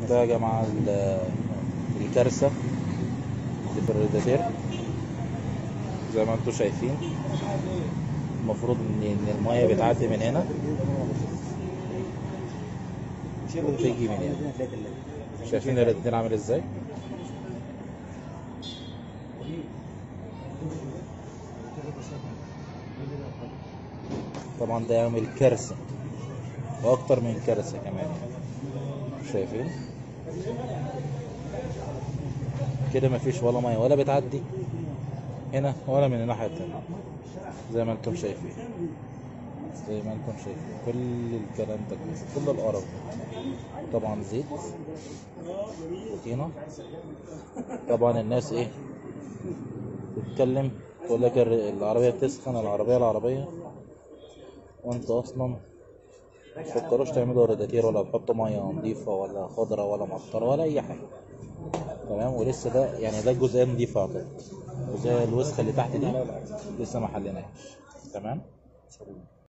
ده يا جماعة ال- الكارثة اللي في الريداتير زي ما انتم شايفين المفروض ان إن المية بتعدي من هنا وتيجي من هنا شايفين الريداتير عامل ازاي طبعا ده يعمل كارثة واكتر من كارثة كمان شايفين كده مفيش ولا ميه ولا بتعدي هنا ولا من الناحية التانية زي ما انتم شايفين زي ما انتم شايفين كل الكلام ده كله كل القرف ده. طبعا زيت طينة طبعا الناس ايه تتكلم تقول لك الر- العربية بتسخن العربية العربية وانت اصلا متفكروش تعملوا ريداتير ولا تحطوا مية نضيفة ولا خضرة ولا مطر ولا أي حاجة تمام ولسه ده يعني ده الجزئية نضيفة أعتقد الجزئية الوسخة اللي تحت دي لسه ما حليناهاش تمام